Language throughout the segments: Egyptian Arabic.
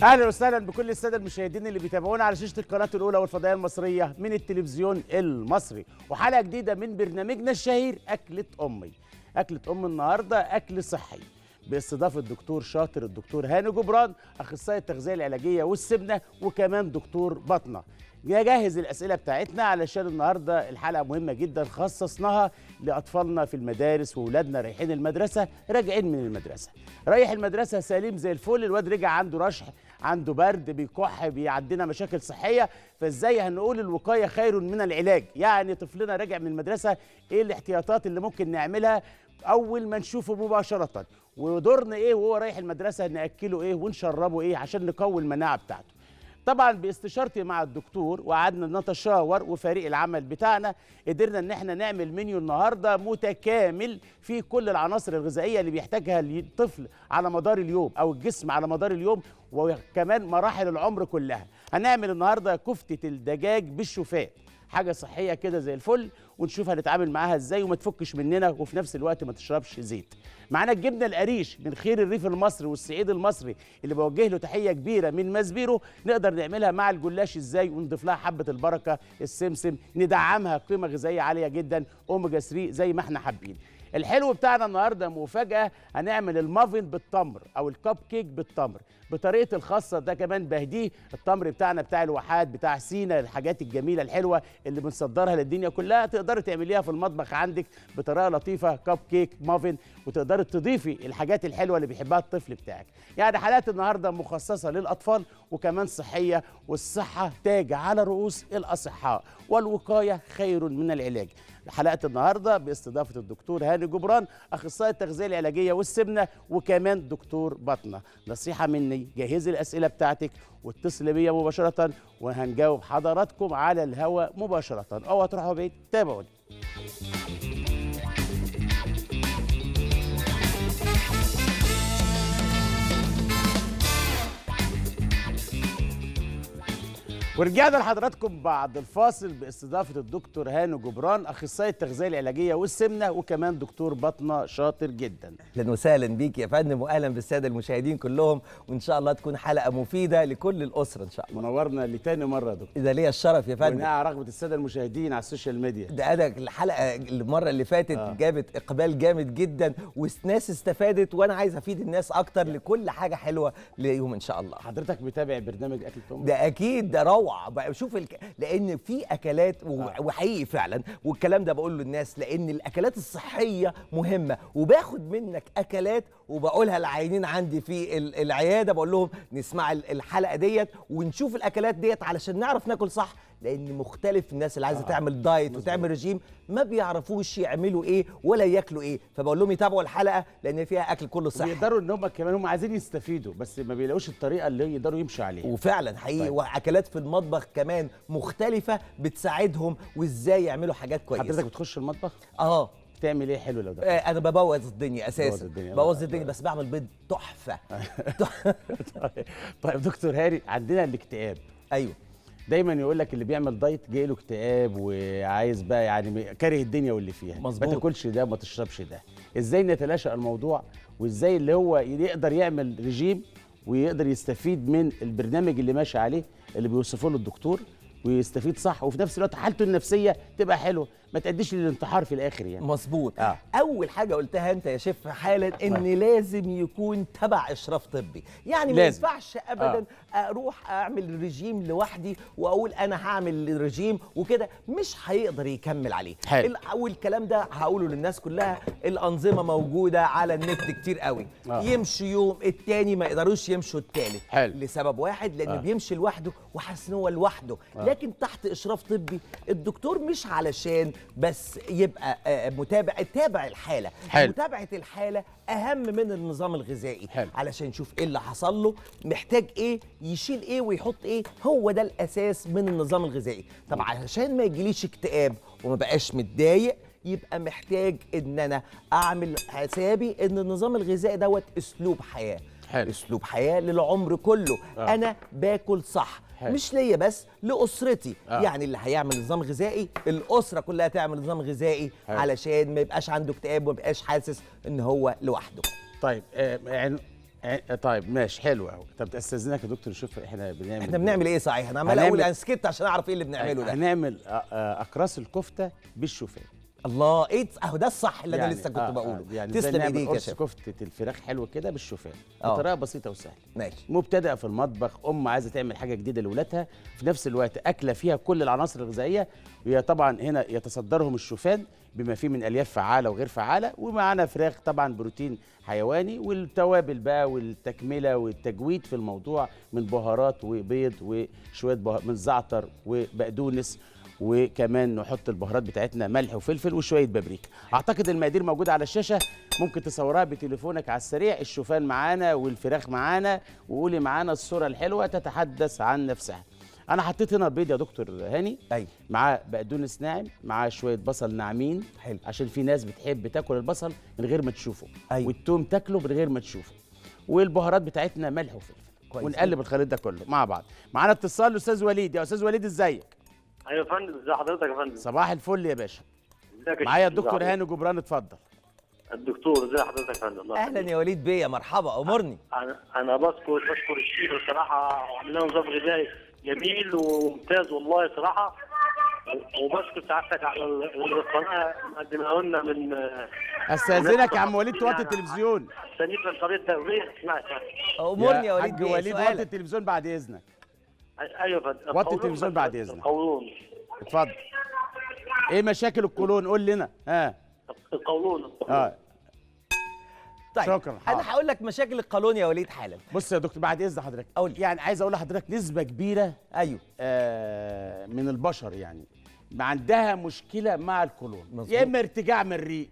اهلا وسهلا بكل الساده المشاهدين اللي بيتابعونا على شاشه القناه الاولى والفضائيه المصريه من التلفزيون المصري وحلقه جديده من برنامجنا الشهير اكله امي اكله ام النهارده اكل صحي باستضافه الدكتور شاطر الدكتور هاني جبران اخصائي التغذيه العلاجيه والسمنه وكمان دكتور بطنه نجهز الاسئله بتاعتنا علشان النهارده الحلقه مهمه جدا خصصناها لاطفالنا في المدارس واولادنا رايحين المدرسه راجعين من المدرسه رايح المدرسه سليم زي الفل الواد رجع عنده رشح عنده برد بيكح بيعدينا مشاكل صحيه فازاي هنقول الوقايه خير من العلاج يعني طفلنا راجع من المدرسه ايه الاحتياطات اللي ممكن نعملها اول ما نشوفه مباشره ودورنا ايه وهو رايح المدرسه ناكله ايه ونشربه ايه عشان نقوي المناعه بتاعته طبعا باستشارتي مع الدكتور وقعدنا نتشاور وفريق العمل بتاعنا قدرنا ان احنا نعمل منيو النهارده متكامل فيه كل العناصر الغذائيه اللي بيحتاجها الطفل على مدار اليوم او الجسم على مدار اليوم وكمان مراحل العمر كلها هنعمل النهارده كفته الدجاج بالشوفان حاجه صحيه كده زي الفل ونشوف هنتعامل معاها ازاي وما تفكش مننا وفي نفس الوقت ما تشربش زيت معانا الجبنه القريش من خير الريف المصري والصعيد المصري اللي بوجه له تحيه كبيره من مزبيرو نقدر نعملها مع الجلاش ازاي ونضيف لها حبه البركه السمسم ندعمها قيمه غذائيه عاليه جدا اوميجا 3 زي ما احنا حابين الحلو بتاعنا النهارده مفاجاه هنعمل المافن بالتمر او الكب كيك بالتمر بطريقه الخاصه ده كمان بهديه التمر بتاعنا بتاع الواحات بتاع سينا الحاجات الجميله الحلوه اللي بنصدرها للدنيا كلها تقدري تعمليها في المطبخ عندك بطريقه لطيفه كب كيك مافن وتقدري تضيفي الحاجات الحلوه اللي بيحبها الطفل بتاعك يعني حلقات النهارده مخصصه للاطفال وكمان صحيه والصحه تاج على رؤوس الاصحاء والوقايه خير من العلاج حلقه النهارده باستضافه الدكتور هاني جبران اخصائي التغذيه العلاجيه والسمنه وكمان دكتور بطنه نصيحه مني جهزي الاسئله بتاعتك واتصلي بيا مباشره وهنجاوب حضراتكم على الهواء مباشره اوعوا تروحوا بعيد تابعوني ورجعنا لحضراتكم بعد الفاصل باستضافه الدكتور هاني جبران اخصائي التغذيه العلاجيه والسمنه وكمان دكتور بطنه شاطر جدا اهلا وسهلا بيك يا فندم واهلا بالساده المشاهدين كلهم وان شاء الله تكون حلقه مفيده لكل الاسره ان شاء الله منورنا لتاني مره يا دكتور ده ليا الشرف يا فندم ونقع رغبه الساده المشاهدين على السوشيال ميديا ده انا الحلقه المره اللي فاتت آه. آه. جابت اقبال جامد جدا وناس استفادت وانا عايز افيد الناس اكتر لكل حاجه حلوه ليهم ان شاء الله حضرتك متابع برنامج اكل ام ده اكيد ده روعه بقى شوف الك... لان في اكلات و... آه. وحقيقي فعلا والكلام ده بقول للناس لان الاكلات الصحيه مهمه وباخد منك اكلات وبقولها للعيانين عندي في ال- العياده بقول لهم نسمع ال- الحلقه ديت ونشوف الاكلات ديت علشان نعرف ناكل صح لان مختلف الناس اللي عايزه آه. تعمل دايت مظبوط. وتعمل رجيم ما بيعرفوش يعملوا ايه ولا ياكلوا ايه فبقول لهم يتابعوا الحلقه لان فيها اكل كله صحي ويقدروا ان هم كمان هم عايزين يستفيدوا بس ما بيلاقوش الطريقه اللي يقدروا يمشوا عليها وفعلا حقيقي طيب. طيب. واكلات في المطبخ كمان مختلفه بتساعدهم وازاي يعملوا حاجات حضرتك كويسه بتخش المطبخ اه تعمل ايه حلو لو ده آه، انا ببوظ الدنيا اساسا بوظ الدنيا. ببوظ الدنيا بس بعمل بيض تحفه طيب- طيب دكتور هاني عندنا الاكتئاب ايوه دايما يقول لك اللي بيعمل دايت جاي له اكتئاب وعايز بقى يعني كاره الدنيا واللي فيها مظبوط. ما تاكلش ده ما تشربش ده ازاي نتلاشى الموضوع وازاي اللي هو يقدر يعمل رجيم ويقدر يستفيد من البرنامج اللي ماشي عليه اللي بيوصفه له الدكتور ويستفيد صح وفي نفس الوقت حالته النفسيه تبقى حلوه ما تأديش للانتحار في الاخر يعني مظبوط آه. اول حاجه قلتها انت يا شيف حالا ان لازم يكون تبع اشراف طبي يعني ما لازم. ينفعش ابدا اروح اعمل رجيم لوحدي واقول انا هعمل رجيم وكده مش هيقدر يكمل عليه حلو. ال- والكلام ده هقوله للناس كلها الانظمه موجوده على النت كتير قوي آه. يمشي يوم التاني ما يقدروش يمشوا التالت حلو. لسبب واحد لانه آه. آه. بيمشي لوحده وحاسس ان هو لوحده آه. آه. لكن تحت اشراف طبي الدكتور مش علشان بس يبقى آه، متابع تابع الحاله حلو. متابعه الحاله اهم من النظام الغذائي حلو. علشان يشوف ايه اللي حصل له محتاج ايه يشيل ايه ويحط ايه هو ده الاساس من النظام الغذائي طب علشان ما يجيليش اكتئاب وما بقاش متضايق يبقى محتاج ان انا اعمل حسابي ان النظام الغذائي دوت اسلوب حياه حلو. اسلوب حياه للعمر كله آه. آه. انا باكل صح حلو. مش ليا بس لاسرتي آه. آه. يعني اللي هيعمل نظام غذائي الاسره كلها تعمل نظام غذائي حلو. علشان ما يبقاش عنده اكتئاب وما يبقاش حاسس ان هو لوحده طيب آه، عن- ع- طيب ماشي حلو قوي طب استاذنك يا دكتور نشوف احنا بنعمل احنا بنعمل ايه صحيح انا عمال هنعمل- اقول انا سكت عشان اعرف ايه اللي بنعمله ده هنعمل آه، آه، اقراص الكفته بالشوفان الله ايه اهو ده الصح اللي انا يعني- لسه كنت آه، بقوله آه، يعني إزاي تسلم نعمل ايديك يا قرص شيخ كفته الفراخ حلو كده بالشوفان آه. بطريقه بسيطه وسهله ماشي مبتدئه في المطبخ ام عايزه تعمل حاجه جديده لاولادها في نفس الوقت اكله فيها كل العناصر الغذائيه وهي طبعا هنا يتصدرهم الشوفان بما فيه من الياف فعاله وغير فعاله ومعانا فراخ طبعا بروتين حيواني والتوابل بقى والتكمله والتجويد في الموضوع من بهارات وبيض وشويه بها... من زعتر وبقدونس وكمان نحط البهارات بتاعتنا ملح وفلفل وشويه بابريكا اعتقد المقادير موجوده على الشاشه ممكن تصورها بتليفونك على السريع الشوفان معانا والفراخ معانا وقولي معانا الصوره الحلوه تتحدث عن نفسها انا حطيت هنا بيض يا دكتور هاني ايوه معاه بقدونس ناعم معاه شويه بصل ناعمين حلو. عشان في ناس بتحب تاكل البصل من غير ما تشوفه أيوة. والثوم تاكله من غير ما تشوفه والبهارات بتاعتنا ملح وفلفل كويس. ونقلب الخليط ده كله مع بعض معانا اتصال الاستاذ وليد يا استاذ وليد ازيك ايوه يا فندم ازي حضرتك يا فندم صباح الفل يا باشا ازيك يا معايا شيخ؟ الدكتور ازي هاني جبران اتفضل حضرتك؟ الدكتور ازي حضرتك يا فندم الله اهلا يا وليد بيه مرحبا امرني انا انا بشكر بشكر الشيخ بصراحه عملنا نظام غذائي جميل وممتاز والله صراحه وبشكر سعادتك على ال- القناه مقدمها لنا من استاذنك يا عم وليد توطي التلفزيون سنيد من طريقه التغذيه اسمعك امرني يا وليد حاج بيه وليد وطي سؤالك التلفزيون بعد اذنك ايوه يا فندم وطي القولون التلفزيون بس- بعد إذنك. القولون اتفضل ايه مشاكل القولون قول لنا ها القولون اه طيب شكراً، حاضر. انا هقول لك مشاكل القولون يا وليد حالا بص يا دكتور بعد اذن حضرتك قول. يعني عايز اقول لحضرتك نسبه كبيره ايوه آه، من البشر يعني ما عندها مشكله مع القولون مظبوط. يا اما ارتجاع من الريق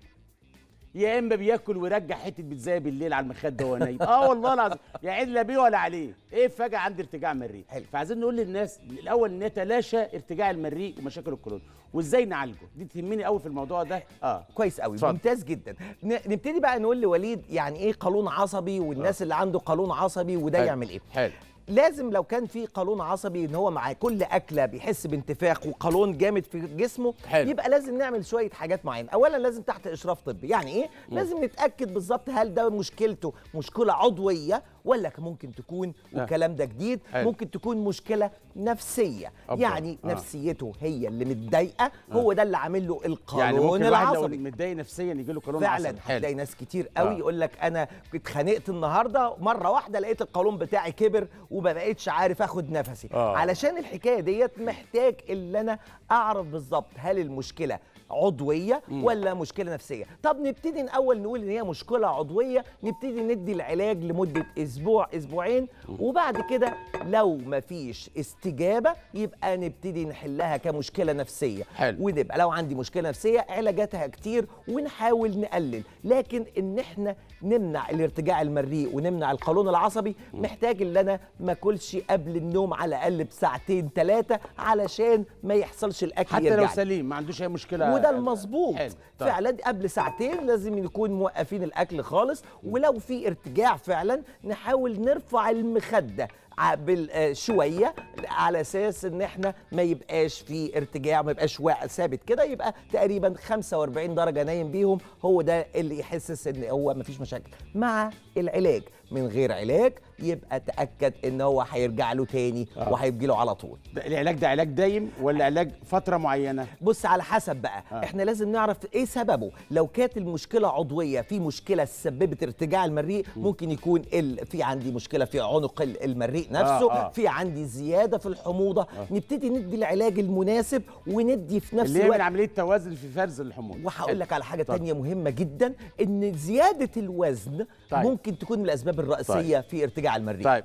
يا اما بياكل ويرجع حته بيتزايه بالليل على المخده وهو نايم اه والله العظيم يا عين لا بيه ولا عليه ايه فجاه عندي ارتجاع من الريق حلو. فعايزين نقول للناس الاول نتلاشى ارتجاع المريء ومشاكل القولون وازاي نعالجه دي تهمني قوي في الموضوع ده اه كويس قوي اتفضل. ممتاز جدا ن- نبتدي بقى نقول لوليد يعني ايه قولون عصبي والناس اللي عنده قولون عصبي وده حلو. يعمل ايه حلو لازم لو كان في قولون عصبي ان هو مع كل اكله بيحس بانتفاخ وقولون جامد في جسمه حلو. يبقى لازم نعمل شويه حاجات معينه اولا لازم تحت اشراف طبي يعني ايه لازم نتاكد بالظبط هل ده مشكلته مشكله عضويه ولا كان ممكن تكون آه. والكلام ده جديد حلو. ممكن تكون مشكله نفسيه أبا. يعني آه. نفسيته هي اللي متضايقه هو ده اللي عامل له القولون يعني ممكن الواحد لو العصبي متضايق نفسيا يجي له قولون فعلا عصبي. حلو. هتلاقي ناس كتير قوي آه. يقول لك انا اتخانقت النهارده مره واحده لقيت القولون بتاعي كبر وما بقتش عارف اخد نفسي آه. علشان الحكايه ديت محتاج اللي انا اعرف بالظبط هل المشكله عضويه ولا مشكله نفسيه طب نبتدي الاول نقول ان هي مشكله عضويه نبتدي ندي العلاج لمده اسبوع اسبوعين وبعد كده لو مفيش استجابه يبقى نبتدي نحلها كمشكله نفسيه حلو. ونبقى لو عندي مشكله نفسيه علاجاتها كتير ونحاول نقلل لكن ان احنا نمنع الارتجاع المريء ونمنع القولون العصبي محتاج ان انا ما اكلش قبل النوم على الاقل بساعتين ثلاثه علشان ما يحصلش الاكل حتى يرجع لو لي. سليم ما عندوش اي مشكله وده المظبوط حلو. طيب. فعلا قبل ساعتين لازم نكون موقفين الاكل خالص ولو في ارتجاع فعلا نحاول نرفع المخده ع- بال- آه، شويه على اساس ان احنا ما يبقاش في ارتجاع ما يبقاش واقع ثابت كده يبقى تقريبا 45 درجه نايم بيهم هو ده اللي يحسس ان هو ما فيش مشاكل مع العلاج من غير علاج يبقى تاكد ان هو هيرجع له تاني آه. وهيجي له على طول ده العلاج ده علاج دايم ولا علاج فتره معينه بص على حسب بقى آه. آه. احنا لازم نعرف ايه سببه لو كانت المشكله عضويه في مشكله سببت ارتجاع المريء ممكن يكون ال... في عندي مشكله في عنق ال- المريء نفسه آه. آه. في عندي زياده في الحموضه آه. نبتدي ندي العلاج المناسب وندي في نفس اللي هي من الوقت عمليه توازن في فرز الحموضه وهقول لك على حاجه اتفضل. تانية مهمه جدا ان زياده الوزن طيب. طيب. ممكن تكون من الاسباب الرئيسيه طيب. في ارتجاع المريء طيب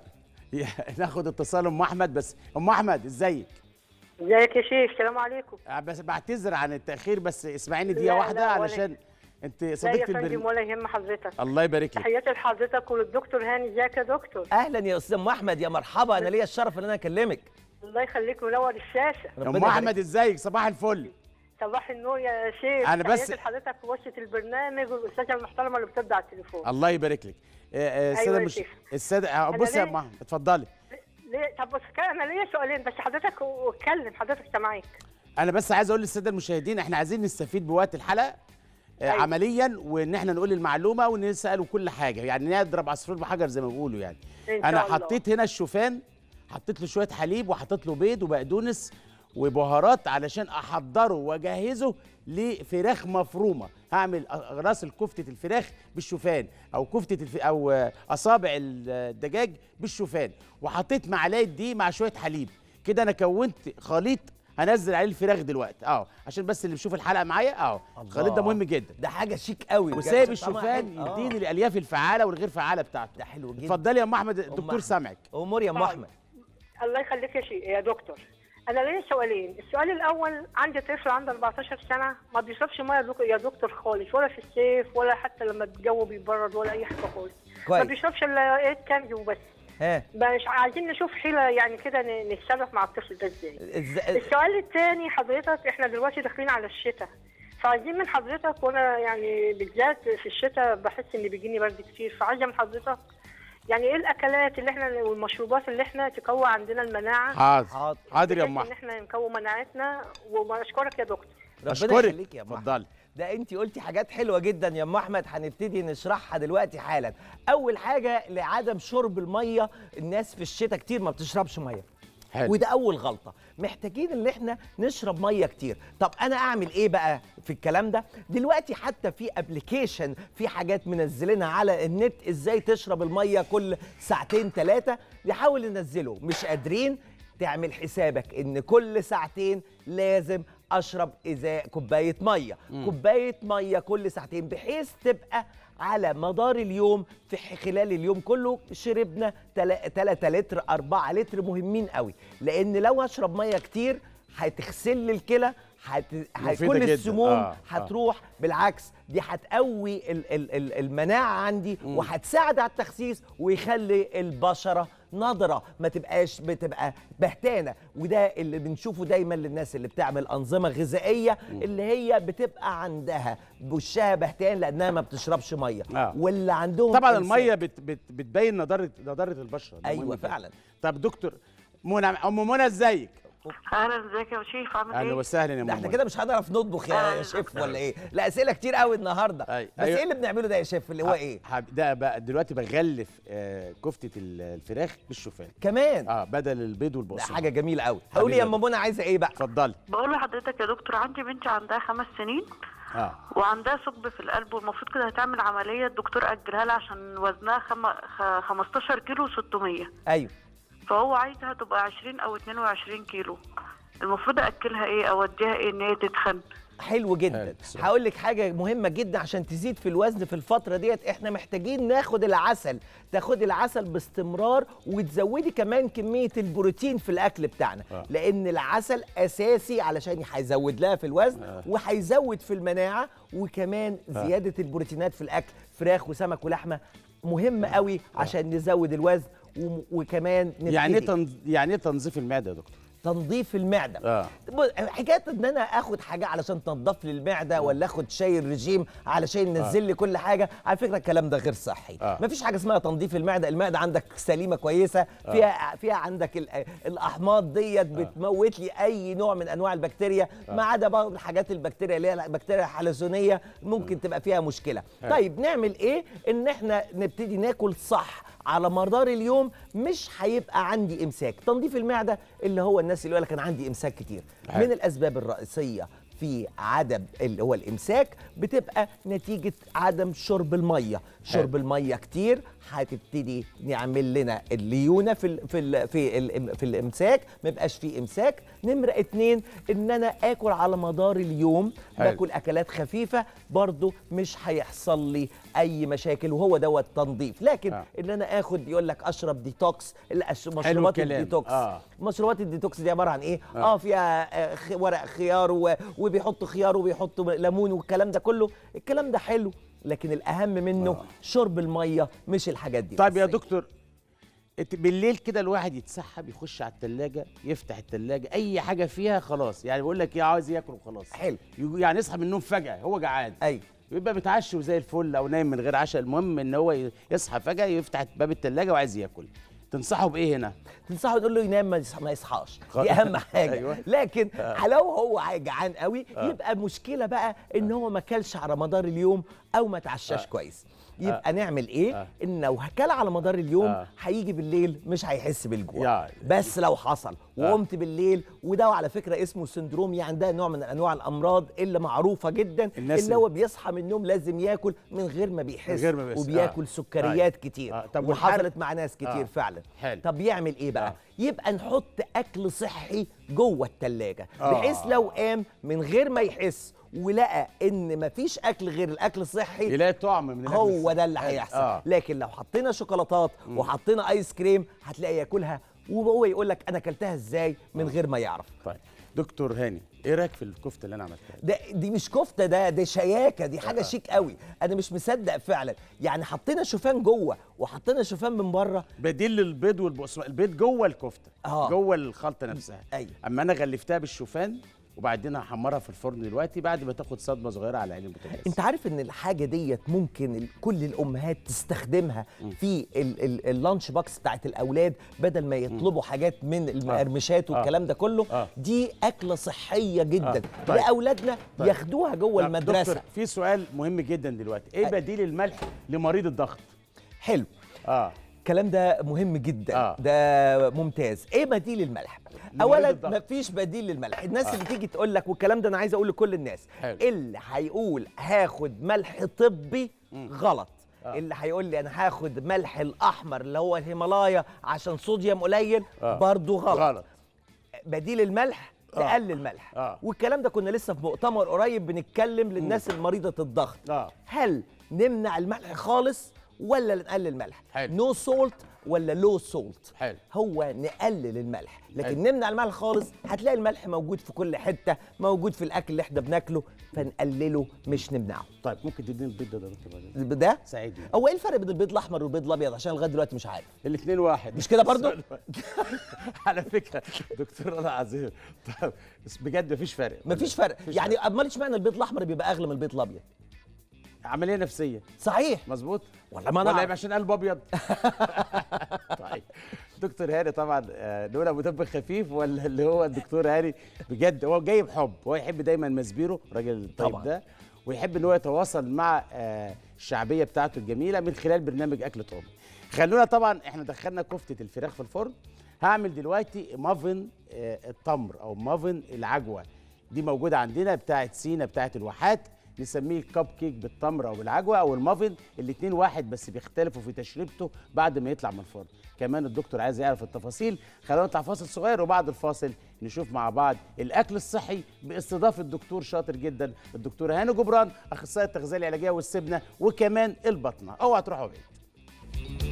ناخد اتصال ام احمد بس ام احمد ازيك ازيك يا شيخ السلام عليكم بس بعتذر عن التاخير بس اسمعيني لا، دقيقه لا، واحده ولا علشان انت لا يا صديقه فندم البرنامج ولا يهم حضرتك الله يبارك لك تحياتي لحضرتك وللدكتور هاني ازيك يا دكتور اهلا يا استاذ ام احمد يا مرحبا انا ليا الشرف ان انا اكلمك الله يخليك منور الشاشه ام ربنا احمد ازيك صباح الفل صباح النور يا شيخ أنا بس- تحياتي لحضرتك في وسط البرنامج والاستاذه المحترمه اللي بتبدا على التليفون الله يبارك لك آه، آه، الساده أيوة يا مش شيخ. الساده آه، أنا بصي يا ليه؟ ام احمد اتفضلي ليه طب بص كده انا ليا سؤالين بس حضرتك اتكلم حضرتك سامعاك انا بس عايز اقول للساده المشاهدين احنا عايزين نستفيد بوقت الحلقه آه، أيوة. عمليا وان احنا نقول المعلومه ونسال وكل حاجه يعني نضرب عصفور بحجر زي ما بيقولوا يعني إن شاء انا الله. حطيت هنا الشوفان حطيت له شويه حليب وحطيت له بيض وبقدونس وبهارات علشان احضره واجهزه لفراخ مفرومه هعمل أ- راس الكفته الفراخ بالشوفان او كفته الف... او آه، اصابع الدجاج بالشوفان وحطيت معلقه دي مع شويه حليب كده انا كونت خليط هنزل عليه الفراخ دلوقتي اه عشان بس اللي بيشوف الحلقه معايا اه الخليط ده الله. مهم جدا ده حاجه شيك قوي بجد. وسايب طعمها الشوفان حلو. آه. يديني الالياف الفعاله والغير فعاله بتاعته ده حلو جدا اتفضلي يا ام احمد الدكتور أحمد. سامعك امور يا ام طيب. احمد الله يخليك يا شيء يا دكتور انا ليا سؤالين السؤال الاول عندي طفل عنده 14 سنه ما بيشربش ميه يا دك- يا دكتور خالص ولا في الصيف ولا حتى لما الجو بيبرد ولا اي حاجه خالص ما كويس بيشربش الا ايه كان وبس ها مش عايزين نشوف حيله يعني كده ن- نتصرف مع الطفل ده ازاي إز- السؤال الثاني حضرتك احنا دلوقتي داخلين على الشتاء فعايزين من حضرتك وانا يعني بالذات في الشتاء بحس ان بيجيني برد كتير فعايزه من حضرتك يعني ايه الاكلات اللي احنا والمشروبات اللي احنا تقوي عندنا المناعه حاضر حاضر. حاضر يا بحيث ام ان احمد احنا نقوي مناعتنا واشكرك يا دكتور ربنا اشكرك يخليك يا ام احمد اتفضلي ده انت قلتي حاجات حلوه جدا يا ام احمد هنبتدي نشرحها دلوقتي حالا اول حاجه لعدم شرب الميه الناس في الشتاء كتير ما بتشربش ميه حلو وده اول غلطه محتاجين ان احنا نشرب ميه كتير طب انا اعمل ايه بقى في الكلام ده دلوقتي حتى في ابلكيشن في حاجات منزلينها على النت ازاي تشرب الميه كل ساعتين ثلاثه نحاول ننزله مش قادرين تعمل حسابك ان كل ساعتين لازم اشرب ازاء كوبايه ميه كوبايه ميه كل ساعتين بحيث تبقى على مدار اليوم في ح- خلال اليوم كله شربنا 3 لتر 4 لتر مهمين قوي لان لو اشرب ميه كتير هتغسل لي الكلى هت... هيكون جداً. السموم آه، آه. هتروح بالعكس دي هتقوي ال ال ال المناعه عندي وهتساعد على التخسيس ويخلي البشره نضره ما تبقاش بتبقى بهتانه وده اللي بنشوفه دايما للناس اللي بتعمل انظمه غذائيه اللي هي بتبقى عندها وشها بهتان لانها ما بتشربش ميه آه. واللي عندهم طبعا إمساك. الميه بت بت بتبين نضاره نضاره البشره ده مهم ايوه جداً. فعلا طب دكتور منى ام منى ازيك اهلا ازيك يا شيخ عامل اهلا ايه؟ وسهلا يا ام ده احنا منى. كده مش هنعرف نطبخ يا آه. يا شيف ولا ايه لا اسئله كتير قوي النهارده أي- بس أيوة. ايه اللي بنعمله ده يا شيف اللي هو ايه حب- ده بقى دلوقتي بغلف آه كفته ال- الفراخ بالشوفان كمان اه بدل البيض ده والبقسماط حاجه جميله قوي قولي يا حبيبي. ام منى عايزه ايه بقى اتفضلي بقول لحضرتك يا دكتور عندي بنتي عندها خمس سنين اه وعندها ثقب في القلب والمفروض كده هتعمل عمليه الدكتور اجلها لها عشان وزنها خم... خ... 15 كيلو و600 ايوه فهو عايزها تبقى 20 او 22 كيلو المفروض اكلها ايه او اديها ايه ان هي تتخن حلو جدا حلو، بسم هقول لك حاجه مهمه جدا عشان تزيد في الوزن في الفتره ديت احنا محتاجين ناخد العسل تاخدي العسل باستمرار وتزودي كمان كميه البروتين في الاكل بتاعنا آه. لان العسل اساسي علشان هيزود لها في الوزن وهيزود في المناعه وكمان زياده البروتينات في الاكل فراخ وسمك ولحمه مهم قوي عشان نزود الوزن وم- وكمان نبتدي. يعني ايه تنظ... يعني ايه تنظيف المعده يا دكتور تنظيف المعده اه ب- حكايه ان انا اخد حاجه علشان تنضف لي المعده ولا اخد شاي الرجيم علشان ينزل لي كل حاجه على فكره الكلام ده غير صحي آه. مفيش حاجه اسمها تنظيف المعده المعده عندك سليمه كويسه فيها فيها عندك ال- الاحماض ديت بتموت لي اي نوع من انواع البكتيريا ما عدا بعض الحاجات البكتيريا اللي هي البكتيريا الحلزونيه ممكن تبقى فيها مشكله طيب نعمل ايه ان احنا نبتدي ناكل صح على مدار اليوم مش هيبقى عندي امساك تنظيف المعده اللي هو الناس اللي يقول لك انا عندي امساك كتير حلو. من الاسباب الرئيسيه في عدم اللي هو الامساك بتبقى نتيجه عدم شرب الميه شرب الميه كتير هتبتدي نعمل لنا الليونه في ال في ال في ال في الامساك ما يبقاش فيه امساك نمره اتنين ان انا اكل على مدار اليوم حلو. باكل اكلات خفيفه برضو مش هيحصل لي اي مشاكل وهو دوت تنظيف لكن آه. ان انا اخد يقول لك اشرب ديتوكس الأش- مشروبات الكلام. الديتوكس آه. مشروبات الديتوكس دي عباره عن ايه آه. اه, فيها آه، خ- ورق خيار و- وبيحطوا خيار وبيحطوا ليمون والكلام ده كله الكلام ده حلو لكن الاهم منه آه. شرب الميه مش الحاجات دي طيب يا بس. دكتور إت- بالليل كده الواحد يتسحب يخش على التلاجة يفتح التلاجة اي حاجه فيها خلاص يعني بيقول لك ايه عاوز ياكل وخلاص حلو يجو- يعني يصحى من النوم فجاه هو جعان ايوه يبقى متعشي وزي الفل او نايم من غير عشاء المهم ان هو ي- يصحى فجاه يفتح باب التلاجة وعايز ياكل تنصحه بايه هنا تنصحه تقول له ينام ما يصح- ما يصحاش خ- دي اهم حاجه أيوة. لكن لو هو جعان قوي يبقى مشكله بقى ان هو ما كلش على مدار اليوم او ما تعشاش كويس يبقى نعمل ايه آه. ان لو كل على مدار اليوم آه. هيجي بالليل مش هيحس بالجوع يا- بس لو حصل وقمت بالليل وده على فكره اسمه سندروم يعني ده نوع من انواع الامراض اللي معروفه جدا الناس اللي هو بيصحى من النوم لازم ياكل من غير ما بيحس غير ما بيحس. وبياكل آه. سكريات كتير آه. طب والحرق؟ وحصلت مع ناس كتير آه. فعلا حلو. طب يعمل ايه بقى آه. يبقى نحط اكل صحي جوه التلاجة آه. بحيث لو قام من غير ما يحس ولقى ان مفيش اكل غير الاكل الصحي يلاقي طعم من الأكل هو الصحي. ده اللي حلو. هيحصل آه. لكن لو حطينا شوكولاتات وحطينا ايس كريم هتلاقي ياكلها وهو يقول لك انا اكلتها ازاي من غير ما يعرف طيب دكتور هاني ايه رايك في الكفته اللي انا عملتها ده دي مش كفته ده ده شياكه دي حاجه شيك قوي انا مش مصدق فعلا يعني حطينا شوفان جوه وحطينا شوفان من بره بديل للبيض والبقسماط البيض جوه الكفته آه. جوه الخلطه نفسها أيوة. اما انا غلفتها بالشوفان وبعدين هحمرها في الفرن دلوقتي بعد ما تاخد صدمه صغيره على عين البوتاجاز انت عارف ان الحاجه ديت ممكن ال- كل الامهات تستخدمها في ال- ال- اللانش بوكس بتاعت الاولاد بدل ما يطلبوا حاجات من المقرمشات والكلام ده كله آه. دي اكله صحيه جدا آه. طيب. لاولادنا طيب. ياخدوها جوه طب المدرسه دكتور في سؤال مهم جدا دلوقتي ايه أي. بديل الملح لمريض الضغط حلو اه الكلام ده مهم جدا آه. ده ممتاز ايه بديل الملح لمريض اولا الضغط. مفيش بديل للملح الناس اللي تيجي تقول لك والكلام ده انا عايز اقول لكل الناس حلو. اللي هيقول هاخد ملح طبي غلط آه. اللي هيقول لي انا هاخد ملح الاحمر اللي هو الهيمالايا عشان صوديوم قليل آه. برضه غلط. غلط بديل الملح آه. تقلل ملح آه. والكلام ده كنا لسه في مؤتمر قريب بنتكلم للناس المريضه الضغط اه هل نمنع الملح خالص ولا نقلل الملح حلو. نو سولت ولا لو سولت حلو. هو نقلل الملح لكن حلو. نمنع الملح خالص هتلاقي الملح موجود في كل حته موجود في الاكل اللي احنا بناكله فنقلله مش نمنعه طيب ممكن تديني البيض ده يا دكتور بعدين؟ ده ساعدني هو ايه الفرق بين البيض الاحمر والبيض الابيض عشان لغايه دلوقتي مش عارف الاثنين واحد مش كده برضو؟ على فكره دكتور انا عظيم طب بس بجد مفيش فرق مفيش فرق مفيش يعني امال اشمعنى البيض الاحمر بيبقى اغلى من البيض الابيض عمليه نفسيه صحيح مظبوط والله ما ولا انا يبقى عشان قلب ابيض طيب دكتور هاني طبعا آه، نقول ابو دب خفيف ولا اللي هو الدكتور هاني بجد هو جاي بحب هو يحب دايما مسبيرو الراجل الطيب طبعاً. ده ويحب ان هو يتواصل مع آه، الشعبيه بتاعته الجميله من خلال برنامج اكله ام خلونا طبعا احنا دخلنا كفته الفراخ في الفرن هعمل دلوقتي مافن آه، التمر او مافن العجوه دي موجوده عندنا بتاعه سينا بتاعه الواحات نسميه الكب كيك بالتمر او بالعجوه او المافن الاثنين واحد بس بيختلفوا في تشريبته بعد ما يطلع من الفرن كمان الدكتور عايز يعرف التفاصيل خلونا نطلع فاصل صغير وبعد الفاصل نشوف مع بعض الاكل الصحي باستضافه دكتور شاطر جدا الدكتور هاني جبران اخصائي التغذيه العلاجيه والسمنه وكمان البطنه اوعى تروحوا بعيد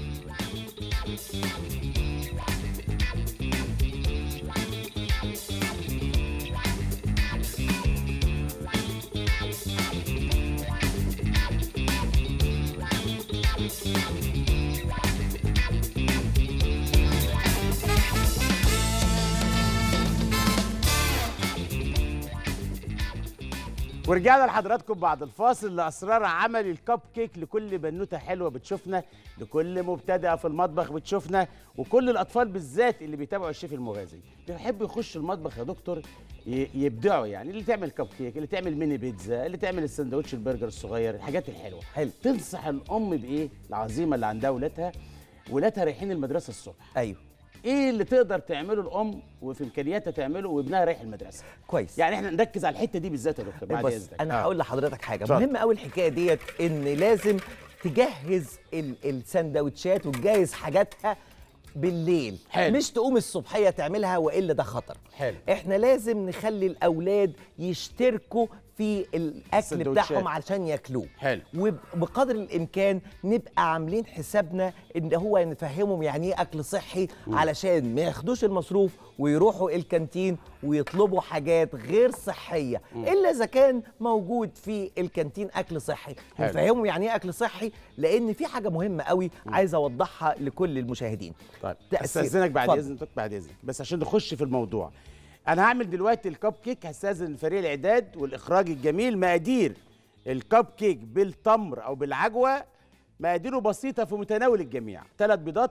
ورجعنا لحضراتكم بعد الفاصل لاسرار عمل الكب كيك لكل بنوته حلوه بتشوفنا لكل مبتدئه في المطبخ بتشوفنا وكل الاطفال بالذات اللي بيتابعوا الشيف المغازي بيحب يخش المطبخ يا دكتور ي- يبدعوا يعني اللي تعمل كب كيك اللي تعمل ميني بيتزا اللي تعمل السندوتش البرجر الصغير الحاجات الحلوه حلو. تنصح الام بايه العظيمه اللي عندها ولادها ولادها رايحين المدرسه الصبح ايوه ايه اللي تقدر تعمله الام وفي امكانياتها تعمله وابنها رايح المدرسه كويس يعني احنا نركز على الحته دي بالذات يا دكتور بعد بص اذنك انا آه. هقول لحضرتك حاجه اتفضل. مهم قوي الحكايه ديت ان لازم تجهز ال- السندوتشات وتجهز حاجاتها بالليل حلو. مش تقوم الصبحيه تعملها والا ده خطر حلو. احنا لازم نخلي الاولاد يشتركوا في الاكل السندوتشات. بتاعهم علشان ياكلوه حلو. وبقدر الامكان نبقى عاملين حسابنا ان هو نفهمهم يعني ايه اكل صحي علشان ما ياخدوش المصروف ويروحوا الكانتين ويطلبوا حاجات غير صحيه الا اذا كان موجود في الكانتين اكل صحي حلو. نفهمهم يعني ايه اكل صحي لان في حاجه مهمه قوي عايز اوضحها لكل المشاهدين طيب تأثير. استاذنك بعد اتفضل. اذنك بعد اذنك بس عشان نخش في الموضوع انا هعمل دلوقتي الكب كيك هستاذن فريق الاعداد والاخراج الجميل مقادير الكب كيك بالتمر او بالعجوه مقاديره بسيطه في متناول الجميع ثلاث بيضات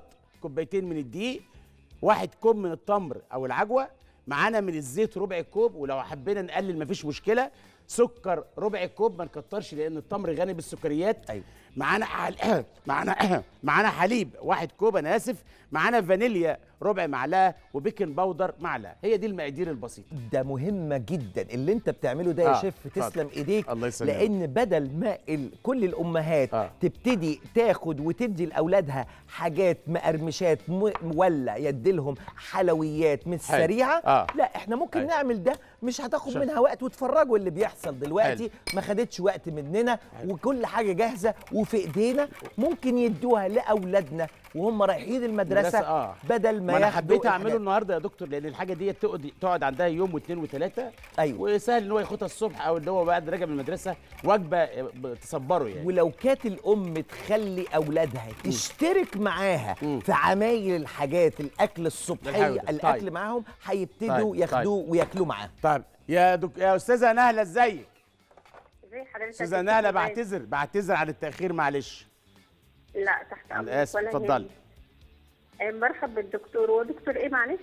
كوبايتين من الدقيق واحد كوب من التمر او العجوه معانا من الزيت ربع كوب ولو حبينا نقلل مفيش مشكله سكر ربع كوب ما نكترش لان التمر غني بالسكريات أيوة. معانا حل... معانا معانا حليب واحد كوب انا اسف معانا فانيليا ربع معلقه وبيكنج باودر معلقه هي دي المقادير البسيطه ده مهمة جدا اللي انت بتعمله ده يا آه، شيف اتفضل. تسلم ايديك الله يسلمك. لان بدل ما ال... كل الامهات آه. تبتدي تاخد وتدي لاولادها حاجات مقرمشات م... ولا يديلهم حلويات من حلو. السريعه آه. لا احنا ممكن حلو. نعمل ده مش هتاخد شوف. منها وقت وتفرجوا اللي بيحصل دلوقتي ما خدتش وقت مننا وكل حاجه جاهزه وفي ايدينا ممكن يدوها لاولادنا وهم رايحين المدرسه المدرسة، آه. بدل ما ما انا ياخدوا حبيت اعمله الحاجات. النهارده يا دكتور لان الحاجه دي تقعد تقعد عندها يوم واثنين وثلاثه أيوة. وسهل ان هو ياخدها الصبح او اللي هو بعد راجع من المدرسه وجبه تصبره يعني ولو كانت الام تخلي اولادها تشترك معاها في عمايل الحاجات الاكل الصبحيه الحلو ده. الاكل طيب. معاهم هيبتدوا طيب، ياخدوه وياكلوه معاه طيب يا دك... يا استاذه نهله ازيك ازي حضرتك استاذه نهله بعتذر بعتذر عن التاخير معلش لا تحت انا امرك اسف ولا اتفضلي يهمك. آه، مرحب بالدكتور هو دكتور ايه معلش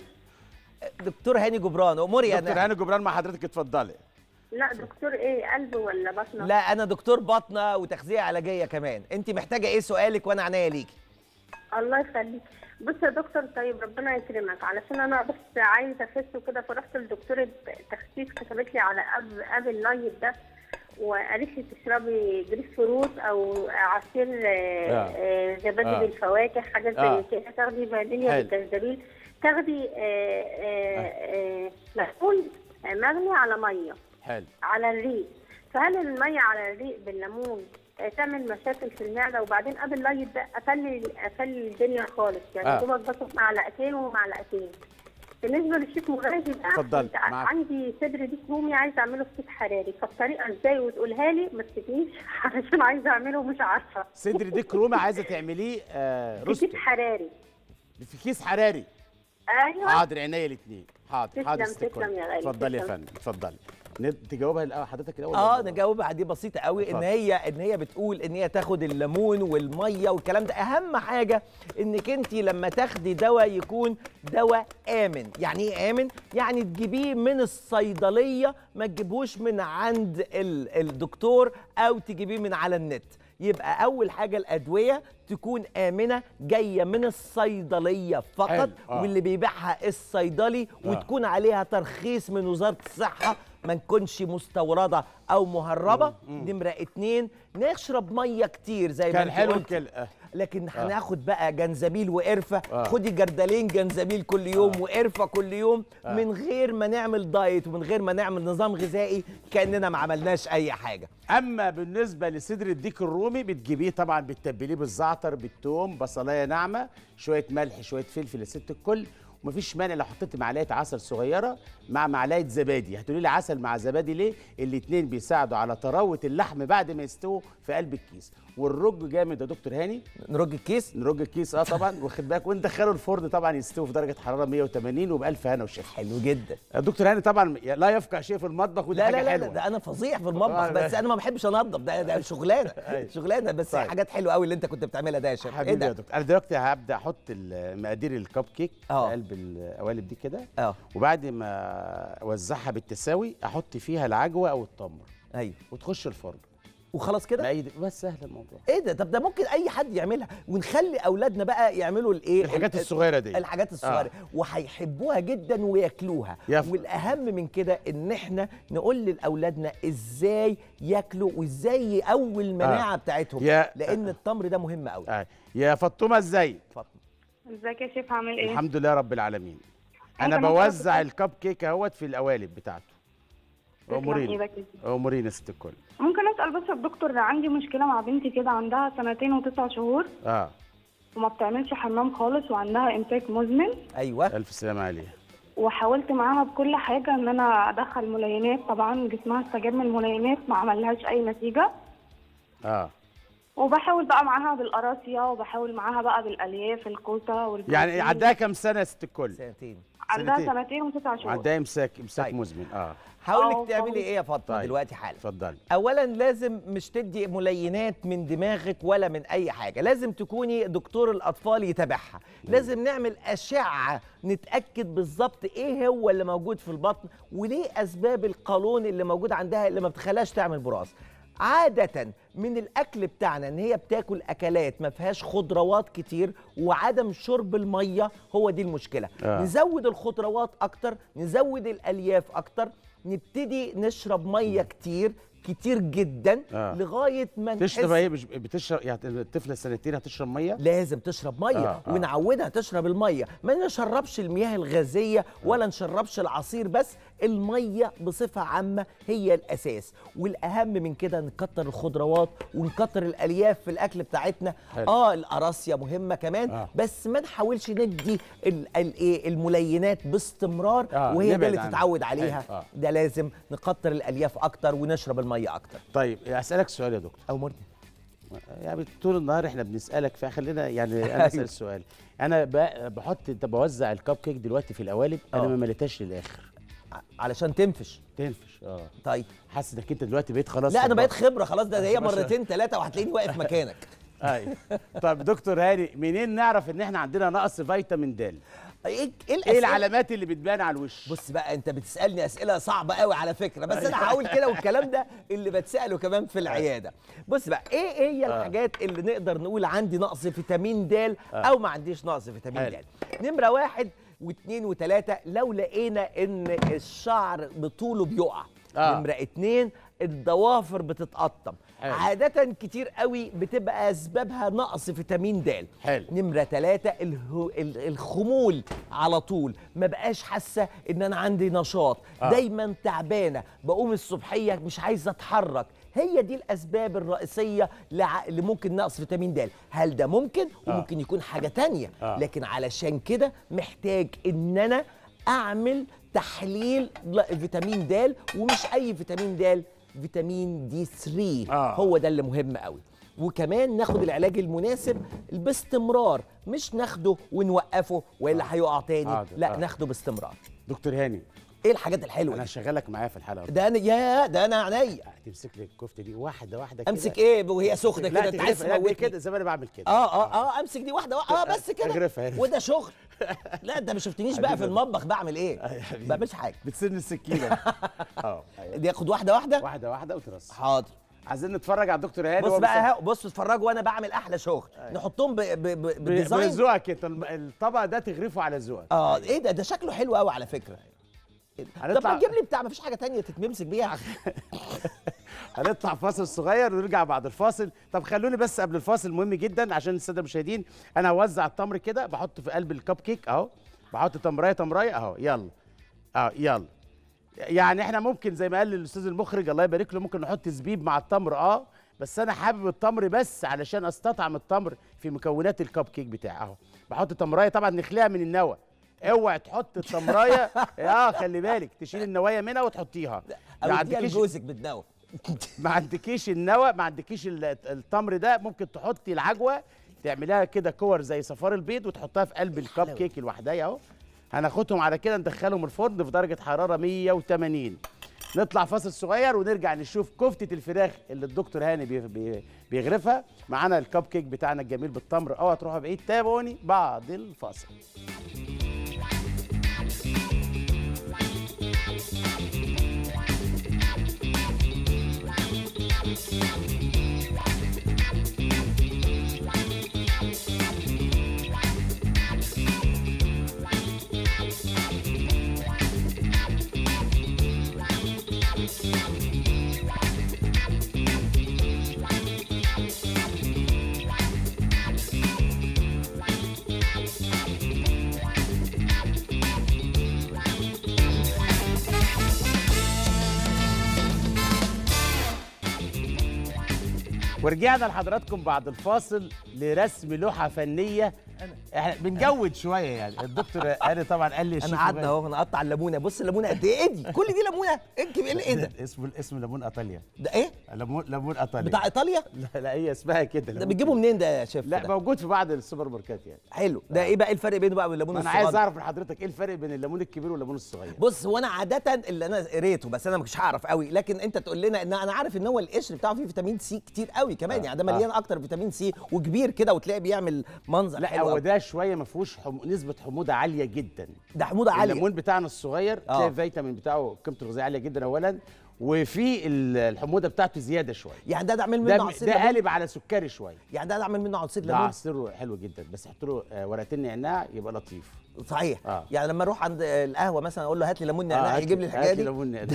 دكتور هاني جبران اموري دكتور انا هاني جبران مع حضرتك اتفضلي لا دكتور ايه قلب ولا بطنه لا انا دكتور باطنه وتغذيه علاجيه كمان انت محتاجه ايه سؤالك وانا عناية ليكي الله يخليك بص يا دكتور طيب ربنا يكرمك علشان انا بس عايزه اخس وكده فرحت لدكتوره تخسيس كتبت لي على اب اب اللايت ده وقالت لي تشربي جريس فروت او عصير آه، آه. آه، زبادي آه. بالفواكه حاجه زي آه. كده تاخدي فانيليا حلو. بالجنزبيل تاخدي آه، آه، آه، ليمون مغلي على ميه حلو على الريق فهل المية على الريق بالليمون آه، تعمل مشاكل في المعدة وبعدين قبل اللايت ده أفلي أفلي الدنيا خالص يعني آه. آه. دوبك باخد معلقتين ومعلقتين بالنسبة للشيف مغازي بقى اتفضلي، كنت ع- معاك. عندي صدر ديك رومي عايزة أعمله في كيس حراري فالطريقة إزاي وتقولها لي ما تسيبنيش علشان عايزة أعمله ومش عارفة صدر ديك رومي عايزه تعمليه آه في روستو كيس حراري في كيس حراري أيوه حاضر عينيا الاثنين حاضر تسلم، حاضر تسلم استكمل. يا غالي، اتفضلي يا تسلم. فندم اتفضلي ند- تجاوبها الاول حضرتك الاول اه ولا- نجاوبها دي بسيطه قوي ان اتفضل. هي ان هي بتقول ان هي تاخد الليمون والميه والكلام ده اهم حاجه انك انت لما تاخدي دواء يكون دواء امن يعني ايه امن يعني تجيبيه من الصيدليه ما تجيبهوش من عند ال- الدكتور او تجيبيه من على النت يبقى اول حاجه الادويه تكون امنه جايه من الصيدليه فقط حلو، آه. واللي بيبيعها الصيدلي آه. وتكون عليها ترخيص من وزاره الصحه ما نكونش مستورده او مهربه نمره اتنين نشرب ميه كتير زي ما كان انت حلو قلت. الكل آه. لكن هناخد بقى جنزبيل وقرفه آه. خدي جردلين جنزبيل كل يوم وقرفه كل يوم من غير ما نعمل دايت ومن غير ما نعمل نظام غذائي كاننا ما عملناش اي حاجه اما بالنسبه لصدر الديك الرومي بتجيبيه طبعا بتتبليه بالزعتر بالثوم بصلايه ناعمه شويه ملح شويه فلفل يا ست الكل ومفيش مانع لو حطيت معلقه عسل صغيره مع معلقه زبادي هتقولي لي عسل مع زبادي ليه الاتنين بيساعدوا على طراوه اللحم بعد ما يستووا في قلب الكيس والرج جامد يا دكتور هاني نرج الكيس نرج الكيس اه طبعا واخد بالك وندخله الفرن طبعا يستوي في درجه حراره 180 وبألف هنا وشفا حلو جدا الدكتور هاني طبعا لا يفقه شيء في المطبخ ودي لا حاجه لا لا, حلوه لا ده انا فظيع في المطبخ آه، بس لا. انا ما بحبش انضف ده ده شغلانه شغلانه بس طيب. حاجات حلوه قوي اللي انت كنت بتعملها ده يا شيف ايه حبيبي يا ده دكتور انا دلوقتي هبدا احط ال- مقادير الكب كيك آه. في قلب القوالب دي كده اه وبعد ما اوزعها بالتساوي احط فيها العجوه او التمر ايوه وتخش الفرن وخلاص كده بأي بس سهل الموضوع ايه ده طب ده ممكن اي حد يعملها ونخلي اولادنا بقى يعملوا الايه الحاجات ال- الصغيره دي الحاجات الصغيره آه. وهيحبوها جدا وياكلوها يف- والاهم من كده ان احنا نقول لاولادنا ازاي ياكلوا وازاي يقوي المناعه آه. بتاعتهم يا- لان التمر ده مهم قوي آه. يا فاطمه ازاي اتفضل ازيك يا شيف عامل ايه؟ الحمد لله رب العالمين انا كمان بوزع طلبت- الكب كيك اهوت في القوالب بتاعته تسلم اموريني ايدك يا شيف. اموريني يا ست الكل ممكن اسال بس الدكتور عندي مشكله مع بنتي كده عندها سنتين وتسع شهور اه وما بتعملش حمام خالص وعندها امساك مزمن ايوه الف سلامه عليها وحاولت معاها بكل حاجه ان انا ادخل ملينات طبعا جسمها استجاب من الملينات ما عملهاش اي نتيجه اه وبحاول بقى معاها بالقراصية وبحاول معاها بقى بالألياف الكوسة والبروتين يعني عندها كام سنه يا ست الكل سنتين عندها سنتين. سنتين وتسع شهور وعندها امساك امساك طيب. مزمن اه هقول آه، لك تعملي طيب. ايه يا فاطمه طيب. دلوقتي حالا اتفضلي اولا لازم مش تدي ملينات من دماغك ولا من اي حاجه لازم تكوني دكتور الاطفال يتابعها لازم نعمل اشعه نتاكد بالظبط ايه هو اللي موجود في البطن وليه اسباب القولون اللي موجود عندها اللي ما بتخليهاش تعمل براز عادة من الأكل بتاعنا إن هي بتاكل أكلات ما فيهاش خضروات كتير وعدم شرب المية هو دي المشكلة آه. نزود الخضروات أكتر نزود الألياف أكتر نبتدي نشرب مية كتير كتير جدا آه. لغاية ما تشرب نحس ايه مش بتشرب يعني الطفله سنتين هتشرب ميه لازم تشرب ميه آه، آه. ونعودها تشرب الميه ما نشربش المياه الغازيه ولا نشربش العصير بس الميه بصفه عامه هي الاساس والاهم من كده نكتر الخضروات ونكتر الالياف في الاكل بتاعتنا حلو. اه القراصيه مهمه كمان آه. بس ما نحاولش ندي ال- ال- إيه الملينات باستمرار آه، وهي ده نبعد اللي عنها. تتعود عليها حلو، آه. ده لازم نكتر الالياف اكتر ونشرب الميه اكتر طيب اسالك سؤال يا دكتور او مرضي يعني طول النهار احنا بنسالك فخلينا يعني انا اسال السؤال انا ب- بحط انت بوزع الكب كيك دلوقتي في القوالب انا آه. ما مليتهاش للاخر علشان تنفش تنفش اه طيب حاسس انك انت دلوقتي بقيت خلاص لا انا بقيت طباخ. خبره خلاص ده هي ما شاء- مرتين ثلاثه وهتلاقيني واقف مكانك ايوه طب دكتور هاني منين نعرف ان احنا عندنا نقص فيتامين د ايه ايه ايه الأسئلة؟ العلامات اللي بتبان على الوش بص بقى انت بتسالني اسئله صعبه قوي على فكره بس انا هقول كده والكلام ده اللي بتساله كمان في العياده بص بقى ايه ايه هي الحاجات اللي نقدر نقول عندي نقص فيتامين د او ما عنديش نقص فيتامين حلو. د نمره واحد واثنين وثلاثه لو لقينا ان الشعر بطوله بيقع آه. نمره اتنين الضوافر بتتقطم حلو. عادة كتير قوي بتبقى اسبابها نقص فيتامين د حلو. نمرة ثلاثة الهو ال- الخمول على طول ما بقاش حاسة ان انا عندي نشاط آه. آه. دايما تعبانة بقوم الصبحية مش عايزة اتحرك هي دي الاسباب الرئيسية لع... اللي ممكن نقص فيتامين د هل ده ممكن وممكن يكون حاجة تانية آه. لكن علشان كده محتاج ان انا اعمل تحليل ل- فيتامين د ومش اي فيتامين د فيتامين دي 3 آه. هو ده اللي مهم قوي وكمان ناخد العلاج المناسب باستمرار مش ناخده ونوقفه والا هيقع تاني حاضر، لا آه. ناخده باستمرار دكتور هاني ايه الحاجات الحلوه انا دي هشغلك معايا في الحلقه ده انا يا ده انا عينيا تمسك لي الكفته دي واحده واحده كده امسك ايه وهي سخنه لا كده انت عايز تغرفها، لا، دي تموتني كده زي ما انا بعمل كده اه اه اه امسك دي واحده واحده اه بس كده اغرفها، اغرفها. وده شغل لا انت ما شفتنيش بقى في حبيبي. المطبخ بعمل ايه يا حبيبي. ما بعملش حاجه بتسن السكينه اه أيوة. دي ياخد واحده واحده واحده واحده وترص حاضر عايزين نتفرج على الدكتور هاني بص وهو بقى بيسخن. ها بص اتفرجوا وانا بعمل احلى شغل نحطهم ب- ب- ب- ب- بديزاين بذوقك انت الم- الطبق ده تغرفه على ذوقك اه ايه ده ده شكله حلو قوي على فكره طب هنطلع- ما تجيب لي بتاع ما فيش حاجه تانية تتمسك بيها هنطلع فاصل صغير ونرجع بعد الفاصل طب خلوني بس قبل الفاصل مهم جدا عشان الساده المشاهدين انا هوزع التمر كده بحطه في قلب الكب كيك اهو بحط تمرايه تمرايه اهو يلا اه يلا يعني احنا ممكن زي ما قال الاستاذ المخرج الله يبارك له ممكن نحط زبيب مع التمر اه بس انا حابب التمر بس علشان استطعم التمر في مكونات الكب كيك بتاعي اهو بحط تمرايه طبعا نخليها من النوى اوعي تحط التمرايه اه خلي بالك تشيل النوايا منها وتحطيها او ما اديها عندكيش لجوزك بالنوى ما عندكيش النوى ما عندكيش ال- التمر ده ممكن تحطي العجوه تعمليها كده كور زي صفار البيض وتحطها في قلب الكب كيك لوحدها اهو هناخدهم على كده ندخلهم الفرن في درجه حراره 180 نطلع فاصل صغير ونرجع نشوف كفته الفراخ اللي الدكتور هاني بي بي بيغرفها معانا الكب كيك بتاعنا الجميل بالتمر اوعى تروحوا بعيد تابعوني بعد الفاصل ورجعنا لحضراتكم بعد الفاصل لرسم لوحه فنيه احنا بنجود شويه يعني الدكتور قال طبعا قال لي انا الشيف قعدنا إبراهيم- اهو نقطع الليمونه بص الليمونه قد ايه دي كل دي ليمونه انت ايه ايه ده اسمه اسم ليمون ايطاليا ده ايه ليمون ليمون ايطالي بتاع ايطاليا لا لا هي اسمها كده ده ليمون بتجيبه منين ده يا شيف لا ده؟ موجود في بعض السوبر ماركات يعني حلو ده ايه بقى الفرق بينه بقى وبين الليمون ما انا الصغير عايز اعرف من حضرتك ايه الفرق بين الليمون الكبير والليمون الصغير بص هو انا عاده اللي انا قريته بس انا مش هعرف قوي لكن انت تقول لنا ان انا عارف ان هو القشر بتاعه فيه فيتامين سي كتير قوي كمان آه، يعني ده مليان اكتر فيتامين سي وكبير كده وتلاقي بيعمل منظر لا حلو هو قوي. ده شويه ما فيهوش حم... نسبه حموضه عاليه جدا ده حموضه عاليه الليمون بتاعنا الصغير آه. تلاقي الفيتامين بتاعه قيمته الغذائيه عاليه جدا اولا وفي ال- الحموضه بتاعته زياده شويه يعني ده اعمل ده منه عصير ده ليمون قالب على سكري شويه يعني ده اعمل منه عصير ده ليمون عصيره حلو جدا بس حط له آه، ورقتين نعناع يبقى لطيف صحيح آه. يعني لما اروح عند القهوه مثلا اقول له هات لي ليمون نعناع هات يجيب لي هات الحاجات دي ليمون نعناع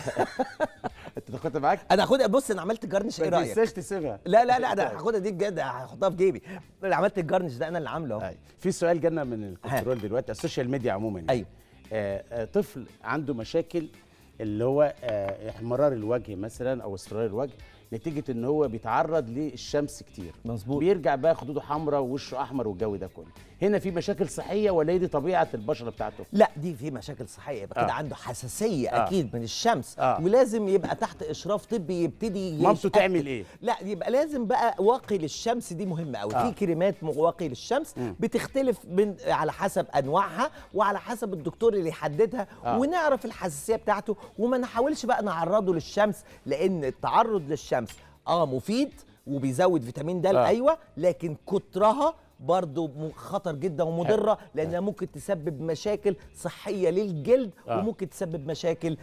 انت تاخدها معاك انا هاخدها بص انا عملت جرنش ايه ما رايك تنساش تسيبها لا لا لا ده هاخدها دي بجد هحطها في جيبي اللي عملت الجرنش ده انا اللي عامله اهو أيوة. في سؤال جالنا من الكنترول دلوقتي السوشيال ميديا عموما يعني. أيوة. آه آه طفل عنده مشاكل اللي هو آه احمرار الوجه مثلا او اصفرار الوجه نتيجه ان هو بيتعرض للشمس كتير مظبوط. بيرجع بقى خدوده حمراء ووشه احمر والجو ده كله هنا في مشاكل صحيه ولا هي دي طبيعه البشره بتاعته لا دي في مشاكل صحيه يبقى كده آه. عنده حساسيه آه. اكيد من الشمس آه. ولازم يبقى تحت اشراف طبي يبتدي مامته يتأكد. تعمل إيه؟ لا يبقى لازم بقى واقي للشمس دي مهمه قوي آه. في كريمات واقي للشمس بتختلف من على حسب انواعها وعلى حسب الدكتور اللي يحددها آه. ونعرف الحساسيه بتاعته وما نحاولش بقى نعرضه للشمس لان التعرض للشمس اه مفيد وبيزود فيتامين د آه. ايوه لكن كترها برضه م- خطر جدا ومضره لانها ممكن تسبب مشاكل صحيه للجلد آه. وممكن تسبب مشاكل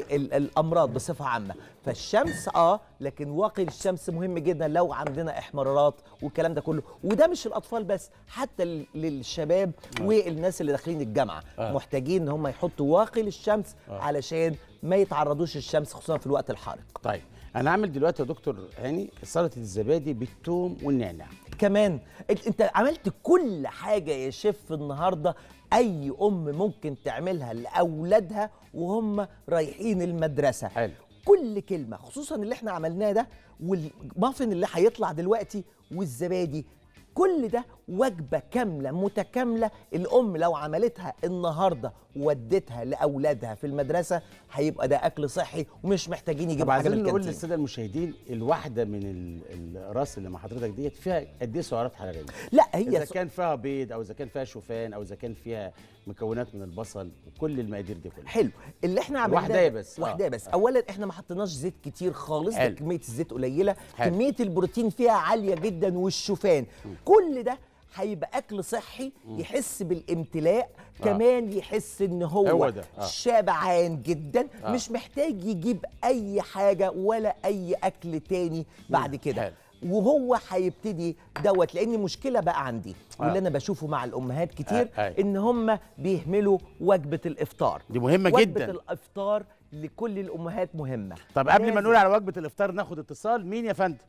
للامراض بصفه عامه فالشمس اه لكن واقي الشمس مهم جدا لو عندنا احمرارات والكلام ده كله وده مش الاطفال بس حتى لل- للشباب والناس اللي داخلين الجامعه آه. محتاجين ان هم يحطوا واقي للشمس علشان ما يتعرضوش للشمس خصوصا في الوقت الحار طيب انا هعمل دلوقتي يا دكتور هاني سلطه الزبادي بالثوم والنعناع كمان انت, انت عملت كل حاجه يا شيف النهارده اي ام ممكن تعملها لاولادها وهم رايحين المدرسه حلو. كل كلمه خصوصا اللي احنا عملناه ده والمافن اللي هيطلع دلوقتي والزبادي كل ده وجبه كامله متكامله الام لو عملتها النهارده وودتها لاولادها في المدرسه هيبقى ده اكل صحي ومش محتاجين طب يجيبوا حاجه من عايزين نقول الكانتين للساده المشاهدين الواحده من ال- الراس اللي مع حضرتك ديت فيها قد ايه سعرات حراريه لا هي اذا س- كان فيها بيض او اذا كان فيها شوفان او اذا كان فيها مكونات من البصل وكل المقادير دي كلها حلو اللي احنا عملناه واحداية ده- بس، آه. واحداية بس اولا احنا ما حطيناش زيت كتير خالص ده حلو. كميه الزيت قليله حلو. كميه البروتين فيها عاليه جدا والشوفان كل ده هيبقى اكل صحي يحس بالامتلاء آه. كمان يحس ان هو, هو ده، آه. شبعان جدا آه. مش محتاج يجيب اي حاجه ولا اي اكل تاني بعد كده حلو. وهو هيبتدي دوت لان مشكله بقى عندي واللي آه. انا بشوفه مع الامهات كتير آه، أي. ان هم بيهملوا وجبه الافطار دي مهمة وجبة جداً. الافطار لكل الامهات مهمه طب قبل ما لازم- نقول على وجبه الافطار ناخد اتصال مين يا فندم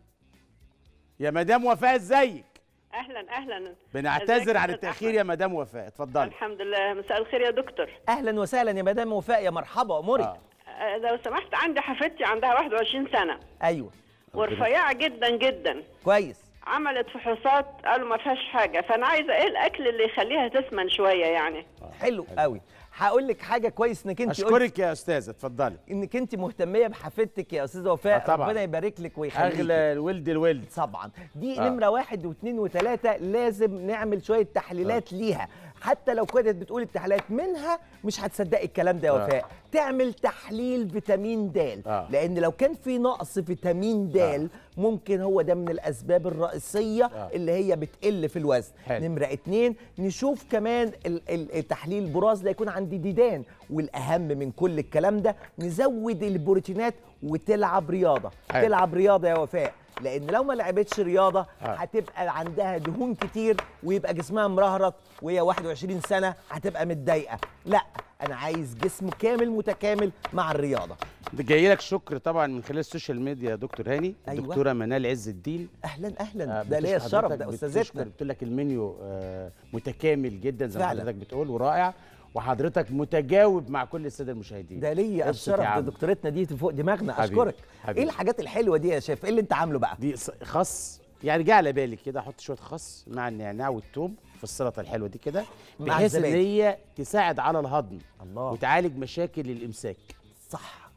يا مدام وفاء ازيك اهلا اهلا ازيك بنعتذر يا عن أستاذ التاخير أحمد؟ يا مدام وفاء اتفضلي الحمد لله مساء الخير يا دكتور اهلا وسهلا يا مدام وفاء يا مرحبا امورك آه. آه، لو سمحت عندي حفيدتي عندها 21 سنه ايوه ورفيعه جدا جدا كويس عملت فحوصات قالوا ما فيهاش حاجه فانا عايزه ايه الاكل اللي يخليها تسمن شويه يعني حلو قوي هقول لك حاجه كويس انك انت قلت اشكرك يا استاذه اتفضلي انك انت مهتميه بحفيدتك يا استاذه وفاء آه، طبعاً. ربنا يبارك لك ويخليك اغلى الولد الولد طبعا دي آه. نمره واحد واثنين وثلاثه لازم نعمل شويه تحليلات ليها حتى لو كانت بتقول التحليلات منها مش هتصدقي الكلام ده يا آه. وفاء تعمل تحليل فيتامين د آه. لان لو كان في نقص فيتامين د آه. ممكن هو ده من الاسباب الرئيسيه آه. اللي هي بتقل في الوزن حلو. نمره اتنين نشوف كمان ال- ال- التحليل البراز ده يكون عندي ديدان والاهم من كل الكلام ده نزود البروتينات وتلعب رياضه حلو. تلعب رياضه يا وفاء لان لو ما لعبتش رياضه آه. هتبقى عندها دهون كتير ويبقى جسمها مرهرط وهي 21 سنه هتبقى متضايقه لا انا عايز جسم كامل متكامل مع الرياضه ده جاي لك شكر طبعا من خلال السوشيال ميديا يا دكتور هاني أيوة. الدكتوره منال عز الدين اهلا اهلا آه، ده ليا بتشكر الشرف حضرتك، ده بتشكر، استاذتنا بتقول لك المنيو آه، متكامل جدا زي ما فعلا. حضرتك بتقول ورائع وحضرتك متجاوب مع كل الساده المشاهدين ده ليا ابسط الشرف يا ده عم. دكتورتنا دي فوق دماغنا حبيبي، اشكرك حبيبي. ايه الحاجات الحلوه دي يا شيف ايه اللي انت عامله بقى دي ص- خس يعني جه على بالي كده احط شويه خس مع النعناع والثوم في السلطه الحلوه دي كده مع بحيث ان الزبادي. هي تساعد على الهضم الله. وتعالج مشاكل الامساك صح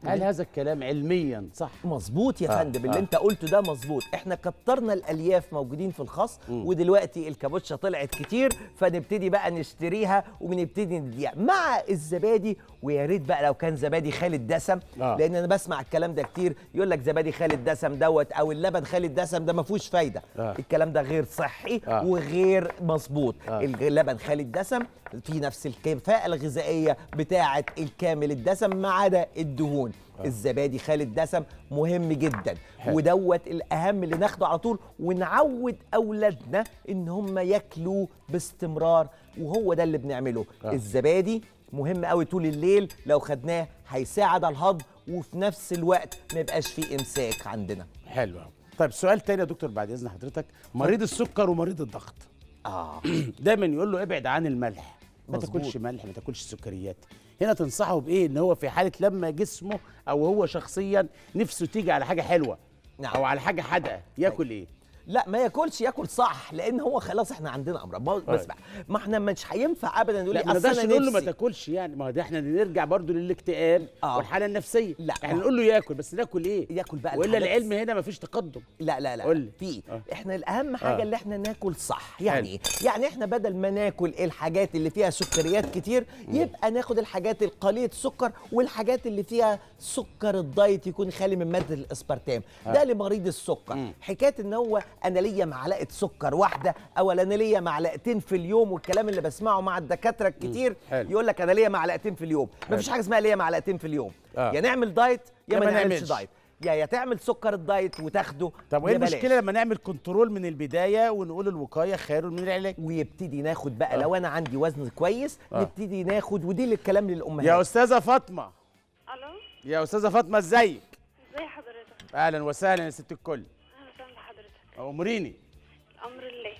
هل هذا الكلام علميا صح مظبوط يا آه، فندم اللي آه. انت قلته ده مظبوط احنا كترنا الالياف موجودين في الخس ودلوقتي الكابوتشا طلعت كتير فنبتدي بقى نشتريها وبنبتدي نديها مع الزبادي ويا ريت بقى لو كان زبادي خالي الدسم آه. لان انا بسمع الكلام ده كتير يقول لك زبادي خالي الدسم دوت او اللبن خالي الدسم ده ما فيهوش فايده آه. الكلام ده غير صحي آه. وغير مظبوط آه. اللبن خالي الدسم في نفس الكفاءه الغذائيه بتاعه الكامل الدسم ما عدا الدهون الزبادي خالي الدسم مهم جدا حلو. ودوت الاهم اللي ناخده على طول ونعود اولادنا ان هم ياكلوا باستمرار وهو ده اللي بنعمله آه. الزبادي مهم قوي طول الليل لو خدناه هيساعد على الهضم وفي نفس الوقت ما يبقاش فيه امساك عندنا حلو أوي. طيب سؤال تاني يا دكتور بعد اذن حضرتك مريض السكر ومريض الضغط اه دايما يقول له ابعد عن الملح ما مظبوط. تاكلش ملح ما تاكلش سكريات هنا تنصحه بايه ان هو في حاله لما جسمه او هو شخصيا نفسه تيجي على حاجه حلوه نعم. او على حاجه حادقه ياكل ايه لا ما ياكلش ياكل صح لان هو خلاص احنا عندنا امراض ما- بس أيوة. بقى ما احنا مش هينفع ابدا نقول لا لي ما أصل نقدرش أنا نقول له ما نفسي. تاكلش يعني ما هو ده احنا نرجع برضو للاكتئاب آه. والحاله النفسيه لا، احنا ما- نقول له ياكل بس ناكل ايه ياكل بقى والا الحاجات- العلم هنا ما فيش تقدم لا لا لا قول لي. في آه. احنا الاهم حاجه آه. اللي احنا ناكل صح يعني حلو. ايه يعني احنا بدل ما ناكل الحاجات اللي فيها سكريات كتير يبقى ناخد الحاجات القليله السكر والحاجات اللي فيها سكر الدايت يكون خالي من ماده الاسبرتام ده لمريض السكر حكايه ان هو انا ليا معلقه سكر واحده او انا ليا معلقتين في اليوم والكلام اللي بسمعه مع الدكاتره الكتير حلو. يقول لك انا ليا معلقتين في اليوم مفيش حاجه اسمها ليا معلقتين في اليوم آه. يا نعمل دايت يا يا ما ما نعملش نعملش. دايت يا يا تعمل سكر الدايت وتاخده طب وايه يا بلاش. المشكله لما نعمل كنترول من البدايه ونقول الوقايه خير من العلاج ويبتدي ناخد بقى لو انا عندي وزن كويس آه. نبتدي ناخد ودي الكلام للامهات يا استاذه فاطمه الو يا استاذه فاطمه ازيك ازي حضرتك اهلا وسهلا يا ست الكل اهلا وسهلا بحضرتك امريني امر الله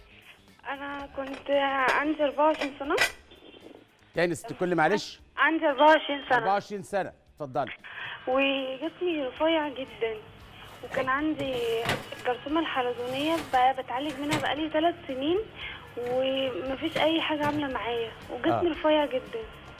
انا كنت عندي 24 سنه تاني يا ست الكل معلش عندي 24 سنه 24 سنه اتفضلي وجسمي رفيع جدا وكان عندي الجرثومه الحلزونيه بقى بتعالج منها بقالي ثلاث سنين ومفيش اي حاجه عامله معايا وجسمي آه. رفيع جدا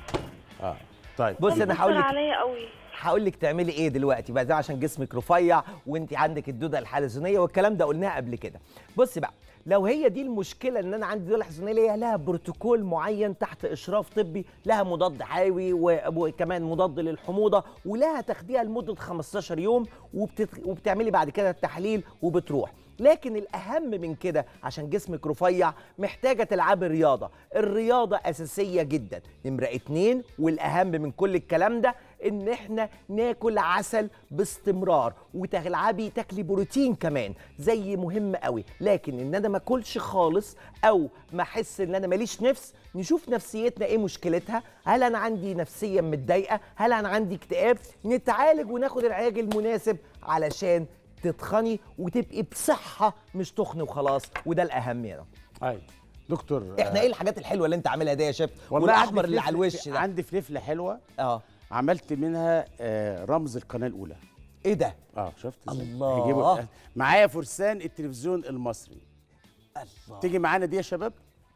اه طيب بص انا هقول مأثر لك عليا قوي هقول لك تعملي ايه دلوقتي بقى ده عشان جسمك رفيع وانت عندك الدوده الحلزونيه والكلام ده قلناه قبل كده بصي بقى لو هي دي المشكله ان انا عندي دوده حلزونيه ليها لها بروتوكول معين تحت اشراف طبي لها مضاد حيوي و- وكمان مضاد للحموضه ولها تاخديها لمده 15 يوم وبتت... وبتعملي بعد كده التحليل وبتروح لكن الاهم من كده عشان جسمك رفيع محتاجه تلعبي رياضه الرياضه اساسيه جدا نمره اتنين والاهم من كل الكلام ده ان احنا ناكل عسل باستمرار وتلعبي تاكلي بروتين كمان زي مهم قوي لكن ان انا ما اكلش خالص او ما احس ان انا ماليش نفس نشوف نفسيتنا ايه مشكلتها هل انا عندي نفسيا متضايقه هل انا عندي اكتئاب نتعالج وناخد العلاج المناسب علشان تتخني وتبقي بصحه مش تخني وخلاص وده الاهم يعني ايوه دكتور احنا ايه الحاجات الحلوه اللي انت عاملها دي يا شيف والله والاحمر عندي اللي على فلفل- الوش ده عندي فلفله حلوه اه عملت منها آه، رمز القناه الاولى ايه ده اه شفت إزاي؟ الله. هيجيبوا- معايا فرسان التلفزيون المصري الله تيجي معانا دي يا شباب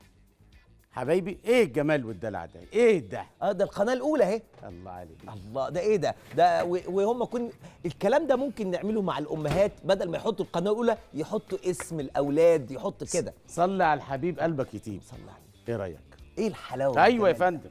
حبايبي ايه الجمال والدلع ده ايه ده اه ده القناه الاولى اهي الله عليك الله ده ايه ده ده و- وهم كن الكلام ده ممكن نعمله مع الامهات بدل ما يحطوا القناه الاولى يحطوا اسم الاولاد يحطوا كده صلي على الحبيب قلبك يتيب صلى الله عليه ايه رايك ايه الحلاوه ايوه يا والجمال ده؟ فندم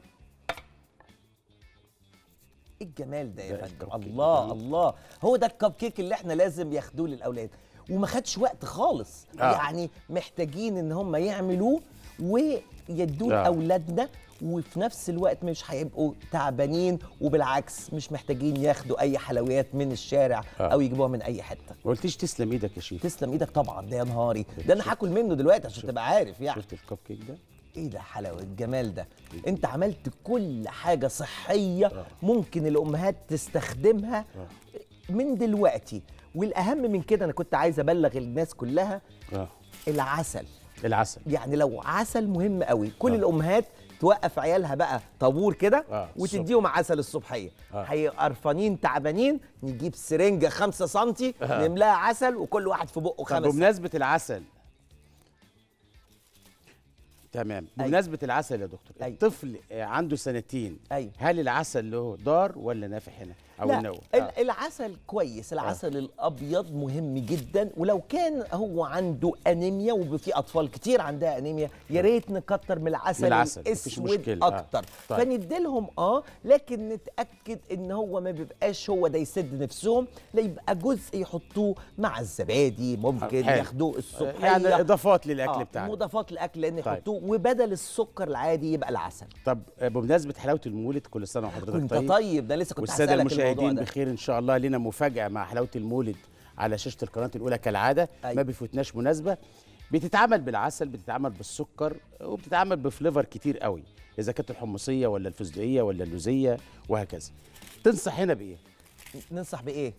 ايه الجمال ده يا ده فندم الكب كيك الله الجميل. الله هو ده الكب كيك اللي احنا لازم ياخدوه للاولاد وما خدش وقت خالص آه. يعني محتاجين ان هم يعملوه ويدوه آه. لاولادنا وفي نفس الوقت مش هيبقوا تعبانين وبالعكس مش محتاجين ياخدوا اي حلويات من الشارع آه. او يجيبوها من اي حته ما قلتيش تسلم ايدك يا شيخ تسلم ايدك طبعا ده يا نهاري ده انا هاكل منه دلوقتي عشان تبقى عارف يعني شفت الكب كيك ده ايه ده حلاوه الجمال ده انت عملت كل حاجه صحيه ممكن الامهات تستخدمها من دلوقتي والاهم من كده انا كنت عايز ابلغ الناس كلها اه العسل العسل يعني لو عسل مهم قوي كل الامهات توقف عيالها بقى طابور كده آه، وتديهم عسل الصبحيه آه. هيقرفانين تعبانين نجيب سرنجه 5 سم آه. نملاها عسل وكل واحد في بقه طب خمس بمناسبه العسل تمام بمناسبه العسل يا دكتور أيوة. الطفل آه، عنده سنتين أيوة. هل العسل له ضار ولا نافع هنا او لا النوى ال- العسل كويس العسل الابيض مهم جدا ولو كان هو عنده انيميا وفي اطفال كتير عندها انيميا يا ريت نكتر من العسل, من العسل، مفيش الاسود مشكلة. آه. اكتر طيب. فنديلهم اه لكن نتاكد ان هو ما بيبقاش هو ده يسد نفسهم لا يبقى جزء يحطوه مع الزبادي ممكن حلو. ياخدوه الصبحيه يعني اضافات للاكل آه، بتاعنا مضافات الاكل لان طيب. يحطوه وبدل السكر العادي يبقى العسل طب آه، بمناسبه حلاوه المولد كل سنه وحضرتك كنت طيب طيب ده لسه كنت والساده هسألك الموضوع المشاهدين ده بخير ان شاء الله لنا مفاجاه مع حلاوه المولد على شاشه القناه الاولى كالعاده أيوة. ما بيفوتناش مناسبه بتتعمل بالعسل بتتعمل بالسكر وبتتعمل بفليفر كتير قوي اذا كانت الحمصيه ولا الفستقيه ولا اللوزيه وهكذا تنصح هنا بايه ننصح بايه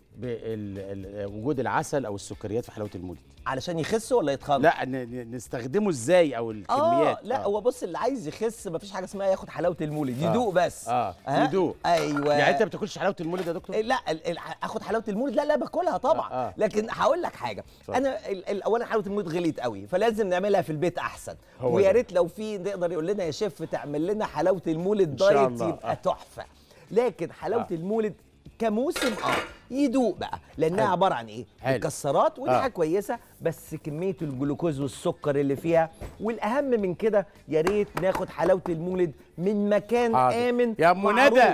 بوجود العسل او السكريات في حلاوه المولد علشان يخس ولا يتخن لا ن- ن- نستخدمه ازاي او الكميات اه لا هو بص اللي عايز يخس مفيش حاجه اسمها ياخد حلاوه المولد آه. يدوق بس اه ها؟ يدوق ايوه يعني انت ما بتاكلش حلاوه المولد يا دكتور لا ال- ال- اخد حلاوه المولد لا لا باكلها طبعا آه، آه. لكن هقول لك حاجه اتفضل. انا ال- ال- اولا حلاوه المولد غليت قوي فلازم نعملها في البيت احسن هو ويا ده. ريت لو في نقدر يقول لنا يا شيف تعمل لنا حلاوه المولد إن شاء دايت الله. يبقى آه. تحفه لكن حلاوه آه. المولد كموسم اه يدوق بقى لانها حلو. عباره عن ايه حلو. مكسرات ودي آه. حاجه كويسه بس كميه الجلوكوز والسكر اللي فيها والاهم من كده يا ريت ناخد حلاوه المولد من مكان حاضر. امن يا ام معروف. ندى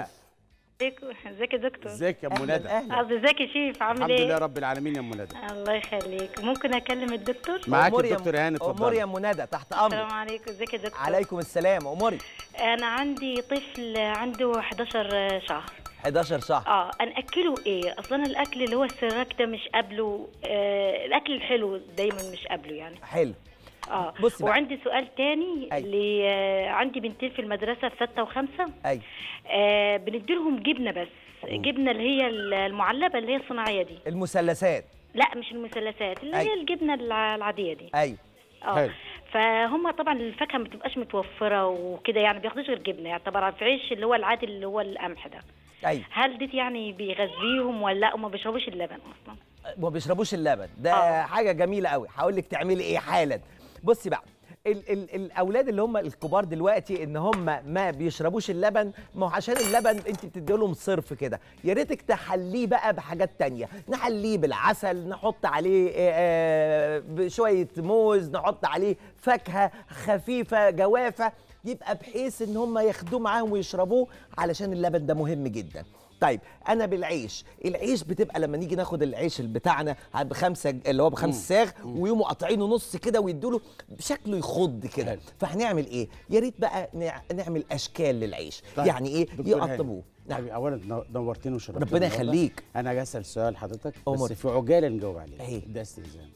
ازيك يا دكتور ازيك يا ام أهلاً، ندى أهلاً. قصدي ازيك يا شيف عامل الحمد لله ايه رب العالمين يا ام ندى الله يخليك ممكن اكلم الدكتور معاك أمور يا- الدكتور هاني امور اتفضلي يا منادى تحت السلام امرك عليكم ازيك يا دكتور عليكم السلام اموري انا عندي طفل عنده 11 شهر 11 شهر اه ناكله ايه اصلا الاكل اللي هو السراك ده مش قابله آه الاكل الحلو دايما مش قابله يعني حلو اه بصي بقى. وعندي سؤال تاني أي. اللي آه عندي بنتين في المدرسه في سته وخمسه اي آه بنديلهم جبنه بس جبنه اللي هي المعلبه اللي هي الصناعيه دي المثلثات لا مش المثلثات اللي أي. هي الجبنه الع- العاديه دي ايوه اه حلو. فهم طبعا الفاكهه ما بتبقاش متوفره وكده يعني بياخدوش غير جبنه يعتبر في عيش اللي هو العادي اللي هو القمح ده ايوه هل دي يعني بيغذيهم ولا لا وما بيشربوش اللبن اصلا ما بيشربوش اللبن ده آه. حاجه جميله قوي هقول لك تعملي ايه حالا بصي بقى ال ال الاولاد اللي هم الكبار دلوقتي ان هم ما بيشربوش اللبن ما هو عشان اللبن انت بتدي لهم صرف كده يا ريتك تحليه بقى بحاجات تانية نحليه بالعسل نحط عليه آه، آه، بشويه موز نحط عليه فاكهه خفيفه جوافه يبقى بحيث ان هم ياخدوه معاهم ويشربوه علشان اللبن ده مهم جدا طيب انا بالعيش العيش بتبقى لما نيجي ناخد العيش بتاعنا بخمسه اللي هو بخمس ساغ ويقوموا قاطعينه نص كده ويدوا شكله يخض كده حلو. فهنعمل ايه يا ريت بقى نع- نعمل اشكال للعيش طيب، يعني ايه دكتور هاني، يقطبوه نعم حبيبي، اولا نو- نورتني وشرفتني ربنا النهاردة. يخليك. انا جاي اسال سؤال لحضرتك أمر. بس في عجاله نجاوب عليه إيه؟ ده استئذان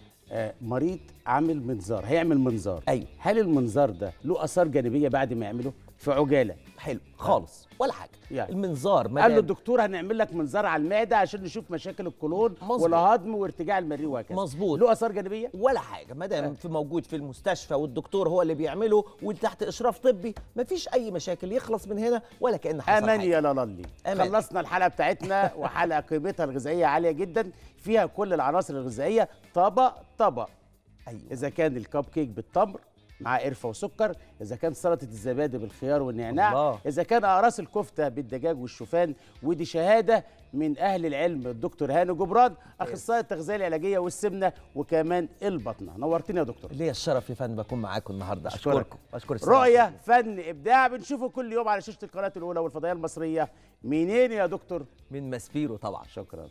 آه مريض عامل منظار هيعمل منظار أيوه. هل المنظار ده له اثار جانبيه بعد ما يعمله في عجاله حلو خالص ولا حاجه يعني. المنظار ما قال له دام- الدكتور هنعمل لك منظار على المعده عشان نشوف مشاكل القولون مظبوط. والهضم وارتجاع المريء وهكذا مظبوط. له اثار جانبيه ولا حاجه ما دام في موجود في المستشفى والدكتور هو اللي بيعمله وتحت اشراف طبي مفيش اي مشاكل يخلص من هنا ولا كان حصل امان حاجه يا لالي أمان. خلصنا الحلقه بتاعتنا وحلقه قيمتها الغذائيه عاليه جدا فيها كل العناصر الغذائيه طبق طبق ايوه اذا كان الكب كيك بالتمر مع قرفه وسكر اذا كان سلطه الزبادي بالخيار والنعناع الله. اذا كان اقراص الكفته بالدجاج والشوفان ودي شهاده من اهل العلم الدكتور هاني جبران اخصائي التغذيه العلاجيه والسمنه وكمان البطنه نورتني يا دكتور ليا الشرف يا فندم اكون معاكم النهارده أشكرك. اشكركم اشكر السلام رؤيه فن ابداع بنشوفه كل يوم على شاشه القناه الاولى والفضائيه المصريه منين يا دكتور من ماسبيرو طبعا شكرا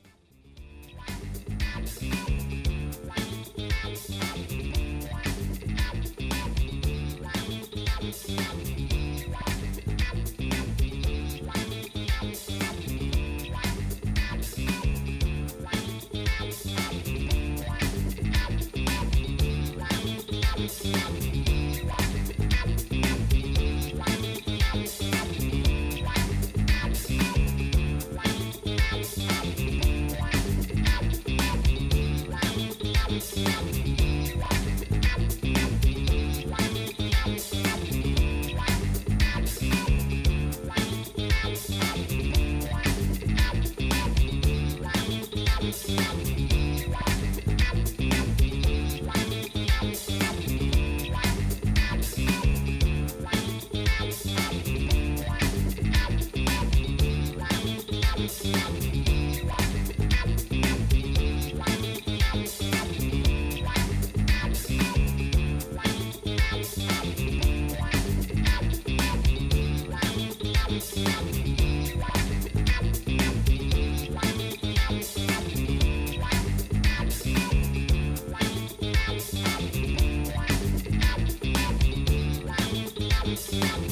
السلامه